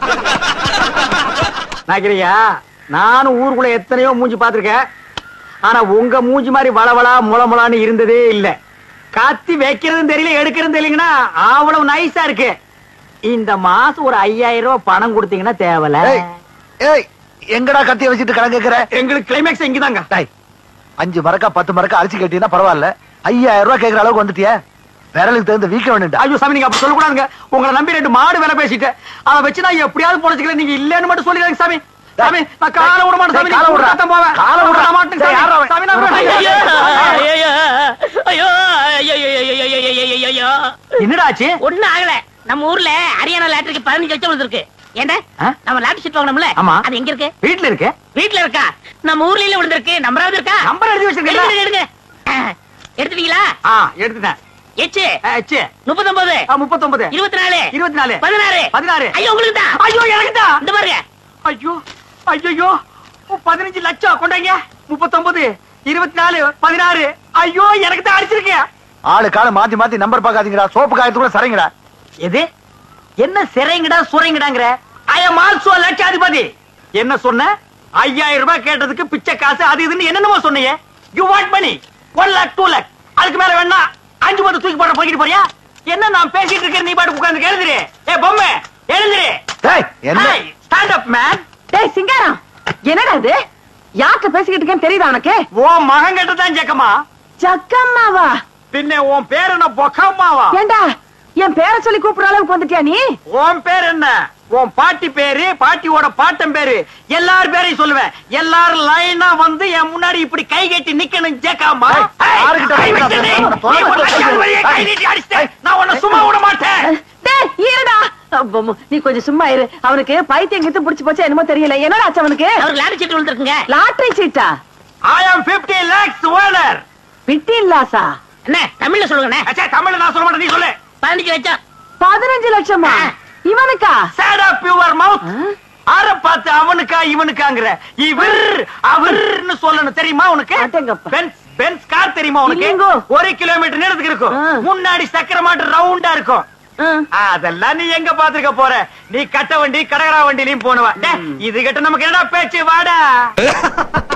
நாக்கிரியா நானும் ஊருக்குள்ள எத்தனையோ மூஞ்சி பார்த்திருக்கேன் ஆனா உங்க மூஞ்சி மாதிரி வளவளா முளமுளான்னு இருந்ததே இல்ல கத்தி வைக்கிறதும் தெரியல எடுக்கிறதும் தெரியலங்கன்னா அவ்வளவு நைஸா இருக்கு இந்த மாசம் ஒரு ஐயாயிரம் ரூபாய் பணம் கொடுத்தீங்கன்னா தேவல ஏய், ஏய் எங்கடா கத்திய வச்சுட்டு கடன் கேக்குற எங்களுக்கு கிளைமேக்ஸ் இங்கதாங்க டேய், அஞ்சு மரக்கா பத்து மரக்கா அரிசி கட்டினா பரவாயில்ல ஐயாயிரம் ரூபாய் கேக்குற அளவுக்கு வந்துட்டியே விரலுக்கு தகுந்த வீக்க வேணும்டா ஐயோ சாமி நீங்க அப்படி சொல்லக்கூடாதுங்க உங்களை நம்பி ரெண்டு மாடு வேலை பேசிட்டேன் அதை வச்சு நான் எப்படியாவது பொழைச்சிக்கிறேன் நீங்க இல்லன்னு மட்டும் சொல்லிடுங்க சாமி சாமி நான் காலை விட மாட்டேன் சாமி காலை நீங்க விடுறா. தான் போவேன் காலை விடுறா. விட மாட்டேன் டேய், யார்றா அவன்? சாமி நான் விட ஐயோ, மாட்டேன். ஐயோ, ஐயோ, ஐயோ, ஐயோ, ஐயோ, ஐயோ, ஐயோ, ஐயோ, ஐயோ. என்னடா ஆச்சு ஒண்ணும் ஆகல நம்ம ஊர்ல ஹரியானா லாட்டரிக்கு பதினஞ்சு லட்சம் விழுந்திருக்கு ஏண்டா ஆ? நம்ம லாட்டரி சீட் வாங்கணும்ல ஆமா. அது எங்க இருக்கு வீட்டுல இருக்கு வீட்ல இருக்கா நம்ம ஊர்ல இல்ல விழுந்திருக்கு நம்பராவது இருக்கா நம்பர் எழுதி எடுங்க, வச்சிருக்கீங்களா எடுங்க, எடுங்க. ஆ, எடுத்துட்டீங்களா ஆ எடுத்துட்டேன் எச்சு ஆ, ச்சே. முப்பத்தொன்பது ஆ, முப்பத்தொன்பது இருபத்தி நாலு இருபத்தி நாலு பதினாறு பதினாறு ஐயோ உங்களுக்கு தான் ஐயோ எனக்கு தான் இந்த பாருங்க ஐயோ ஐயோ பதினஞ்சு லட்சம் கொண்டாங்க முப்பத்தொன்பது இருபத்தி நாலு பதினாறு ஐயோ எனக்கு தான் அடிச்சிருக்கேன் ஆளு கால மாத்தி மாத்தி நம்பர் பாக்காதீங்கடா சோப்பு காயத்துக்குள்ள சரிங்கடா எது என்ன சிறைங்கடா சுரைங்கடாங்கிற ஐ எம் ஆல்சோ லட்சாதிபதி என்ன சொன்ன ஐயாயிரம் ரூபாய் கேட்டதுக்கு பிச்சை காசு அது இதுன்னு என்னென்னமோ சொன்னீங்க you want money one lakh two lakh அதுக்கு மேல வேணா அஞ்சு பத்து தூக்கி போட போய்கிட்டு போறியா என்ன நான் பேசிட்டு இருக்கேன் நீ பாட்டு உட்கார்ந்து எழுதுரு ஏ பொம்மை எழுதுரு டேய் என்ன ஸ்டாண்ட் அப் மேன் டேய் சிங்காரம் என்னடா இது யார்கிட்ட பேசிக்கிட்டு இருக்கேன்னு தெரியுதா உனக்கு ஓ மகன் கிட்ட தான் ஜக்கம்மா ஜக்கம்மாவா பின்ன உன் பேர் என்ன பொக்கம்மாவா ஏண்டா என் பேரை சொல்லி கூப்பிடுற அளவுக்கு வந்துட்டியா நீ உன் பேர் என்ன உன் பாட்டி பேரு பாட்டியோட பாட்டன் பேரு எல்லார் பேரையும் சொல்லுவேன் எல்லாரும் லைனா வந்து என் முன்னாடி இப்படி கை கட்டி நிக்கணும் ஜேக்காமா ஏய், யாருகிட்ட கை பேசுற? வச்சு நீ, தொலை, நீ ஒரு தொலை, அடியாள் வழியே கை ஏய், நீட்டி அடிச்சிட்ட. நான் உன்னை சும்மா விட மாட்டேன் டேய் இருடா அப்பம், நீ கொஞ்சம் சும்மா இரு அவனுக்கு பைத்தியம் கித்து புடிச்சு போச்சா என்னமோ தெரியல என்னடா ஆச்சு அவனுக்கு அவருக்கு லாட்டரி சீட் விழுந்திருக்குங்க லாட்டரி சீட்டா I am 50 lakhs owner பிட்டின் Lhasa என்ன தமிழ்ல சொல்லுங்கண்ணே அச்சா தமிழ்ல நான் சொல்ல மாட்டேன் நீ சொல்லு பதினஞ்சு லட்சம் பதினஞ்சு லட்சமா இவனுக்கா சேட் ஆஃப் யுவர் மவுத் ஆ? ஆர பார்த்து அவனுக்கா இவனுக்காங்கிற இவர் அவர்னு சொல்லணும் தெரியுமா உனக்கு அடேங்கப்பா. பென்ஸ் பென்ஸ் கார் தெரியுமா உனக்கு இல்லைங்கோ. ஒரு கிலோமீட்டர் நேரத்துக்கு இருக்கும் ஆ. முன்னாடி சக்கர மாட்டு ரவுண்டா இருக்கும் ஆ. அதெல்லாம் நீ எங்க பாத்துக்க போற நீ கட்ட வண்டி கடகரா வண்டிலையும் போனவ டே, இது கிட்ட நமக்கு என்னடா பேச்சு வாடா